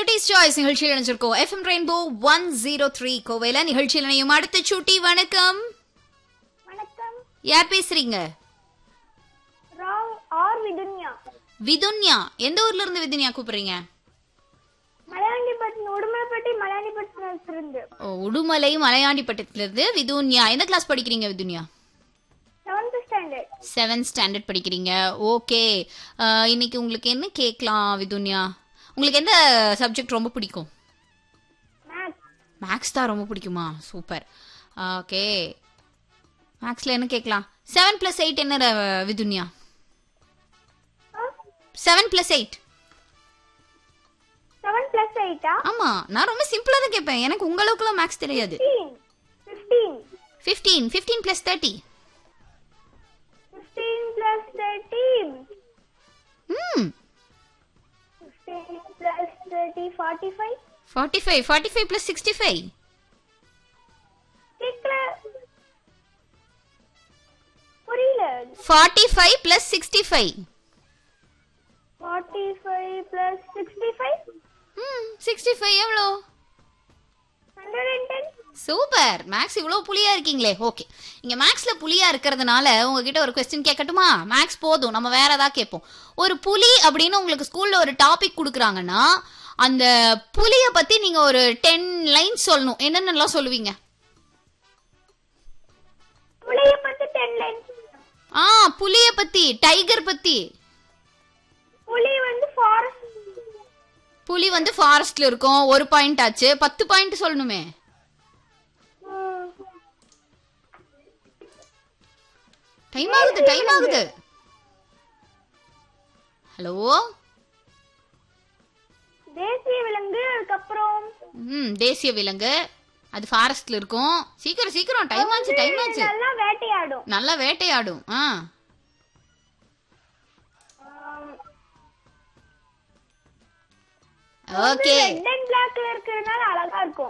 சுட்டிஸ் choice நிகழ்ச்சியில் நினைச்சிருக்கோம் FM rainbow one zero three கோவையில நிகழ்ச்சியில் இணையும் அடுத்த சுட்டி வணக்கம் வணக்கம் யார் பேசுறீங்க ராவ் ஆர் விதுன்யா விதுன்யா எந்த ஊர்ல இருந்து விதுன்யா கூப்பிடுறீங்க மலையாண்டிப்பட்டினம் உடுமலைப்பட்டி மலையாண்டிப்பட்டினத்துல இருந்து ஓ, உடுமலை மலையாண்டிப்பட்டத்துல இருந்து விதுன்யா எந்த கிளாஸ் படிக்கிறீங்க Vidhunya seventh standard seventh standard படிக்கிறீங்க ஓகே இன்னைக்கு உங்களுக்கு என்ன கேட்கலாம் விதுன்யா உங்களுக்கு எந்த சப்ஜெக்ட் ரொம்ப பிடிக்கும் மேத்ஸ் மேக்ஸ் தான் ரொம்ப பிடிக்குமா சூப்பர் ஓகே மேக்ஸில் என்ன கேட்கலாம் செவன் ப்ளஸ் எயிட் என்ன ர- Vidhunya seven plus eight seven plus எயிட்டா ஆமாம் நான் ரொம்ப சிம்பிளாக தான் கேட்பேன் எனக்கு உங்க அளவுக்குலாம் மேக்ஸ் தெரியாது fifteen fifteen fifteen fifteen plus thirty fifteen plus thirteen ம் fifteen plus thirty forty five forty five forty five plus sixty five கேட்கல புரியல forty five plus sixty five forty five plus sixty five ம் sixty five எவ்வளோ hundred and ten super maths இவ்வளோ புளியா இருக்கீங்களே okay இங்க மேக்ஸ்ல புளியா இருக்கிறதுனால உங்ககிட்ட ஒரு கொஸ்டின் கேட்கட்டுமா மேக்ஸ் போதும் நம்ம வேற ஏதாவது கேட்போம் ஒரு புலி அப்படின்னு உங்களுக்கு ஸ்கூல்ல ஒரு டாபிக் கொடுக்குறாங்கன்னா அந்த புலிய பத்தி நீங்க ஒரு டென் லைன்ஸ் சொல்லணும் என்னென்னலாம் சொல்லுவீங்க புளிய பத்தி டென் லைன்ஸ் ஆ புலிய பத்தி டைகர் பத்தி புலி வந்து ஃபாரஸ்ட் புலி வந்து ஃபாரஸ்ட்ல இருக்கும் ஒரு பாயிண்ட் ஆச்சு பத்து பாயிண்ட் சொல்லணுமே டைம் ஆகுது டைம் ஆகுது ஹலோ தேசிய விலங்கு அதுக்கப்புறம் ம் தேசிய விலங்கு அது ஃபாரஸ்ட்ல இருக்கும் சீக்கிரம் சீக்கிரம் டைம் ஆச்சு டைம் ஆச்சு நல்லா வேட்டையாடும் நல்லா வேட்டையாடும் ஆ ஓகே ரெட் அண்ட் பிளாக்ல இருக்கிறதுனால அழகா இருக்கும்